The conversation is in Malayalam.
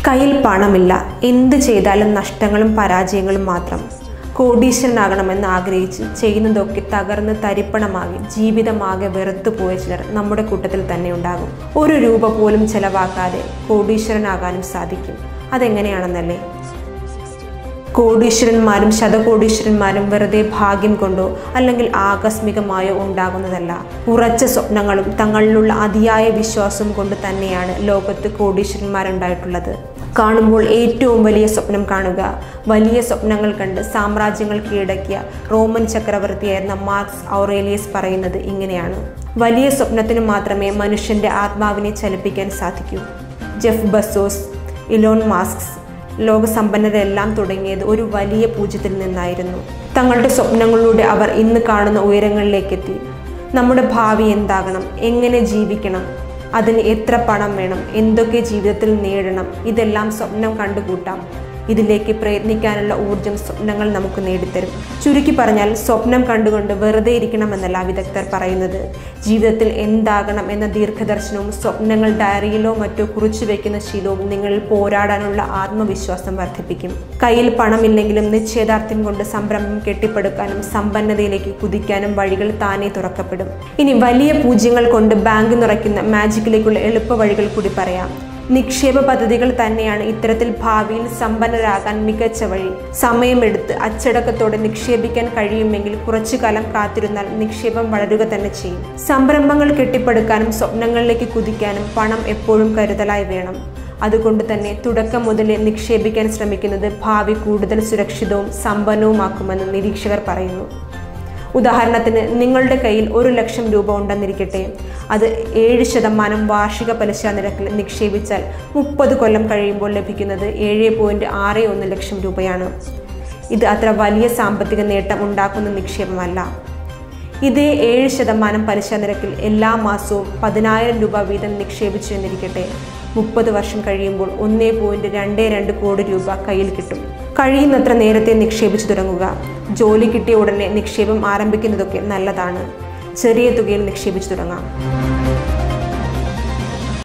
കയ്യിൽ പണമില്ല എന്ത് ചെയ്താലും നഷ്ടങ്ങളും പരാജയങ്ങളും മാത്രം കോടീശ്വരനാകണമെന്ന് ആഗ്രഹിച്ച് ചെയ്യുന്നതൊക്കെ തകർന്ന് തരിപ്പണമാകി ജീവിതമാകെ വെറുത്തു പോയ ചിലർ നമ്മുടെ കൂട്ടത്തിൽ തന്നെ ഉണ്ടാകും ഒരു രൂപ പോലും ചെലവാക്കാതെ കോടീശ്വരനാകാനും സാധിക്കും അതെങ്ങനെയാണെന്നല്ലേ കോടീശ്വരന്മാരും ശതകോടീശ്വരന്മാരും വെറുതെ ഭാഗ്യം കൊണ്ടോ അല്ലെങ്കിൽ ആകസ്മികമായോ ഉണ്ടാകുന്നതല്ല ഉറച്ച സ്വപ്നങ്ങളും തങ്ങളിലുള്ള അതിയായ വിശ്വാസവും കൊണ്ട് തന്നെയാണ് ലോകത്ത് കോടീശ്വരന്മാരുണ്ടായിട്ടുള്ളത് കാണുമ്പോൾ ഏറ്റവും വലിയ സ്വപ്നം കാണുക വലിയ സ്വപ്നങ്ങൾ കണ്ട് സാമ്രാജ്യങ്ങൾ കീഴടക്കിയ റോമൻ ചക്രവർത്തിയായിരുന്ന മാർക്സ് ഔറേലിയസ് പറയുന്നത് ഇങ്ങനെയാണ് വലിയ സ്വപ്നത്തിന് മാത്രമേ മനുഷ്യന്റെ ആത്മാവിനെ ചലിപ്പിക്കാൻ സാധിക്കൂ ജെഫ് ബസോസ് ഇലോൺ മാസ്ക്സ് ലോകസമ്പന്നരെല്ലാം തുടങ്ങിയത് ഒരു വലിയ പൂജ്യത്തിൽ നിന്നായിരുന്നു തങ്ങളുടെ സ്വപ്നങ്ങളിലൂടെ അവർ ഇന്ന് കാണുന്ന ഉയരങ്ങളിലേക്കെത്തി നമ്മുടെ ഭാവി എന്താകണം എങ്ങനെ ജീവിക്കണം അതിന് എത്ര പണം വേണം എന്തൊക്കെ ജീവിതത്തിൽ നേടണം ഇതെല്ലാം സ്വപ്നം കണ്ടുകൂട്ടാം ഇതിലേക്ക് പ്രയത്നിക്കാനുള്ള ഊർജം സ്വപ്നങ്ങൾ നമുക്ക് നേടിത്തരും ചുരുക്കി പറഞ്ഞാൽ സ്വപ്നം കണ്ടുകൊണ്ട് വെറുതെ ഇരിക്കണമെന്നല്ല വിദഗ്ധർ പറയുന്നത് ജീവിതത്തിൽ എന്താകണം എന്ന ദീർഘദർശനവും സ്വപ്നങ്ങൾ ഡയറിയിലോ മറ്റോ കുറിച്ചു വയ്ക്കുന്ന ശീലവും നിങ്ങളിൽ പോരാടാനുള്ള ആത്മവിശ്വാസം വർദ്ധിപ്പിക്കും കയ്യിൽ പണമില്ലെങ്കിലും നിശ്ചയദാർഢ്യം കൊണ്ട് സംരംഭം കെട്ടിപ്പടുക്കാനും സമ്പന്നതയിലേക്ക് കുതിക്കാനും വഴികൾ താനേ തുറക്കപ്പെടും ഇനി വലിയ പൂജ്യങ്ങൾ കൊണ്ട് ബാങ്ക് നിറയ്ക്കുന്ന മാജിക്കിലേക്കുള്ള എളുപ്പ വഴികൾ കൂടി പറയാം നിക്ഷേപ പദ്ധതികൾ തന്നെയാണ് ഇത്തരത്തിൽ ഭാവിയിൽ സമ്പന്നരാകാൻ മികച്ച വഴി സമയമെടുത്ത് അച്ചടക്കത്തോടെ നിക്ഷേപിക്കാൻ കഴിയുമെങ്കിൽ കുറച്ചു കാലം കാത്തിരുന്നാൽ നിക്ഷേപം വളരുക തന്നെ ചെയ്യും സംരംഭങ്ങൾ കെട്ടിപ്പടുക്കാനും സ്വപ്നങ്ങളിലേക്ക് കുതിക്കാനും പണം എപ്പോഴും കരുതലായി വേണം അതുകൊണ്ട് തന്നെ തുടക്കം മുതലേ നിക്ഷേപിക്കാൻ ശ്രമിക്കുന്നത് ഭാവി കൂടുതൽ സുരക്ഷിതവും സമ്പന്നവുമാക്കുമെന്ന് നിരീക്ഷകർ പറയുന്നു ഉദാഹരണത്തിന് നിങ്ങളുടെ കയ്യിൽ ഒരു ലക്ഷം രൂപ ഉണ്ടെന്നിരിക്കട്ടെ അത് ഏഴ് ശതമാനം വാർഷിക പലിശ നിരക്കിൽ നിക്ഷേപിച്ചാൽ മുപ്പത് കൊല്ലം കഴിയുമ്പോൾ ലഭിക്കുന്നത് ഏഴ് പോയിൻറ്റ് ആറ് ഒന്ന് ലക്ഷം രൂപയാണ് ഇത് അത്ര വലിയ സാമ്പത്തിക നേട്ടം ഉണ്ടാക്കുന്ന നിക്ഷേപമല്ല ഇതേ ഏഴ് ശതമാനം പലിശ നിരക്കിൽ എല്ലാ മാസവും പതിനായിരം രൂപ വീതം നിക്ഷേപിച്ചു എന്നിരിക്കട്ടെ മുപ്പത് വർഷം കഴിയുമ്പോൾ ഒന്നേ പോയിൻറ്റ് രണ്ട് രണ്ട് കോടി രൂപ കയ്യിൽ കിട്ടും കഴിയുന്നത്ര നേരത്തെ നിക്ഷേപിച്ചു തുടങ്ങുക ജോലി കിട്ടിയ ഉടനെ നിക്ഷേപം ആരംഭിക്കുന്നതൊക്കെ നല്ലതാണ് ചെറിയ തുകയിൽ നിക്ഷേപിച്ചു തുടങ്ങാം